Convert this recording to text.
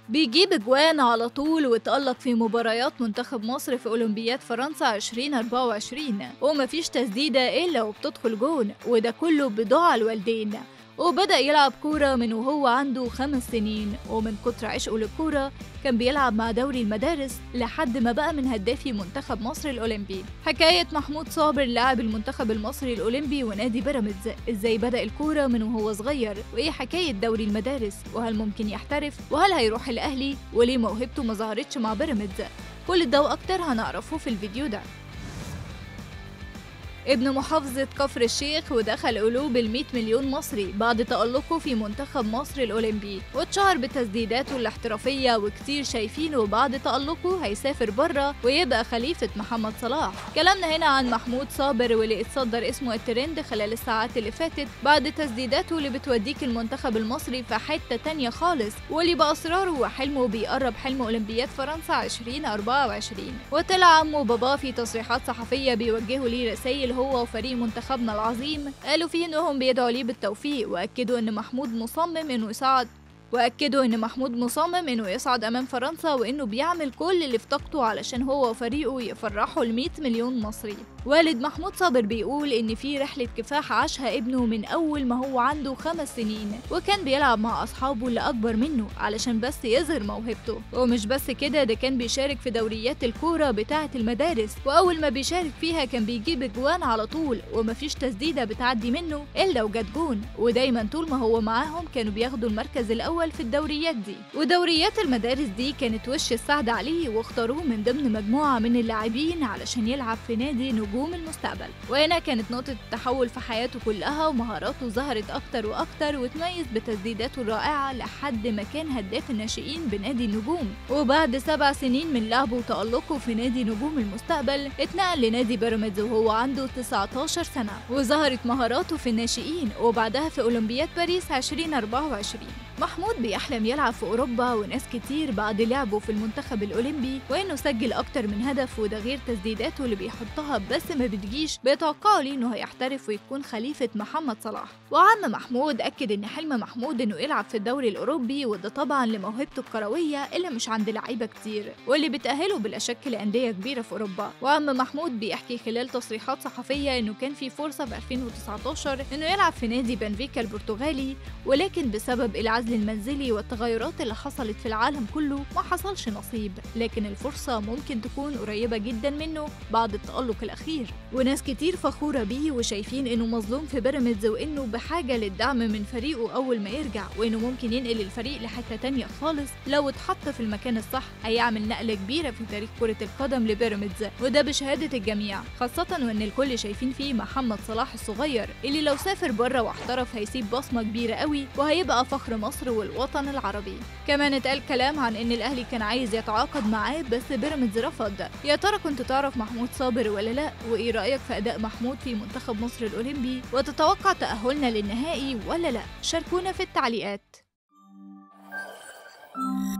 بيجيب اجوان على طول وتألق في مباريات منتخب مصر في أولمبياد فرنسا 2024 ومفيش تسديدة إلا وبتدخل جون وده كله بدعاء الوالدين وبدأ يلعب كورة من وهو عنده خمس سنين ومن كتر عشقه للكورة كان بيلعب مع دوري المدارس لحد ما بقى من هدافي منتخب مصر الأولمبي حكاية محمود صابر لاعب المنتخب المصري الأولمبي ونادي بيراميدز إزاي بدأ الكورة من وهو صغير وإيه حكاية دوري المدارس وهل ممكن يحترف وهل هيروح الأهلي وليه موهبته ما ظهرتش مع بيراميدز كل ده وأكتر هنعرفه في الفيديو ده ابن محافظة كفر الشيخ ودخل قلوب ال مليون مصري بعد تألقه في منتخب مصر الأولمبي واتشهر بتسديداته الاحترافية وكتير شايفينه بعد تألقه هيسافر بره ويبقى خليفة محمد صلاح كلامنا هنا عن محمود صابر واللي اتصدر اسمه الترند خلال الساعات اللي فاتت بعد تسديداته اللي بتوديك المنتخب المصري في حتة تانية خالص واللي بأصراره وحلمه بيقرب حلم أولمبياد فرنسا 2024 وطلع عمه باباه في تصريحات صحفية بيوجهوا ليه رسائل هو وفريق منتخبنا العظيم قالوا فيه انهم بيدعوا ليه بالتوفيق واكدوا ان محمود مصمم انه يصعد واكدوا ان محمود مصمم انه يصعد امام فرنسا وانه بيعمل كل اللي في طاقته علشان هو وفريقه يفرحوا ال 100 مليون مصري والد محمود صابر بيقول ان في رحله كفاح عاشها ابنه من اول ما هو عنده خمس سنين وكان بيلعب مع اصحابه اللي اكبر منه علشان بس يظهر موهبته ومش بس كده ده كان بيشارك في دوريات الكوره بتاعه المدارس واول ما بيشارك فيها كان بيجيب اجوان على طول ومفيش تسديده بتعدي منه الا وجت جون ودايما طول ما هو معاهم كانوا بياخدوا المركز الاول في الدوريات دي ودوريات المدارس دي كانت وش السعد عليه واختاروه من ضمن مجموعه من اللاعبين علشان يلعب في نادي نجوم المستقبل وهنا كانت نقطة التحول في حياته كلها ومهاراته ظهرت أكتر وأكتر وتميز بتسديداته الرائعة لحد ما كان هداف الناشئين بنادي النجوم وبعد سبع سنين من لعبه وتألقه في نادي نجوم المستقبل اتنقل لنادي بيراميدز وهو عنده 19 سنة وظهرت مهاراته في الناشئين وبعدها في أولمبياد باريس 2024 محمود بيحلم يلعب في أوروبا وناس كتير بعد لعبه في المنتخب الأولمبي وإنه سجل أكتر من هدف وده غير تسديداته اللي بيحطها بس ما بتجيش بيتوقعوا ليه إنه هيحترف ويكون خليفة محمد صلاح وعم محمود أكد إن حلم محمود إنه يلعب في الدوري الأوروبي وده طبعا لموهبته الكروية اللي مش عند لعيبة كتير واللي بتأهله بلا شك لأندية كبيرة في أوروبا وعم محمود بيحكي خلال تصريحات صحفية إنه كان في فرصة في 2019 إنه يلعب في نادي بنفيكا البرتغالي ولكن بسبب العزل المنزلي والتغيرات اللي حصلت في العالم كله ما حصلش نصيب لكن الفرصة ممكن تكون قريبة جدا منه بعد التألق الأخير وناس كتير فخورة بيه وشايفين إنه مظلوم في بيراميدز وإنه بحاجة للدعم من فريقه أول ما يرجع وإنه ممكن ينقل الفريق لحتة تانية خالص لو اتحط في المكان الصح هيعمل نقلة كبيرة في تاريخ كرة القدم لبيراميدز وده بشهادة الجميع خاصة وإن الكل شايفين فيه محمد صلاح الصغير اللي لو سافر بره واحترف هيسيب بصمة كبيرة قوي وهيبقى فخر مصر والوطن العربي كمان اتقال كلام عن ان الاهلي كان عايز يتعاقد معاه بس بيراميدز رفض يا ترى كنت تعرف محمود صابر ولا لا وايه رايك في اداء محمود في منتخب مصر الاولمبي وتتوقع تاهلنا للنهائي ولا لا شاركونا في التعليقات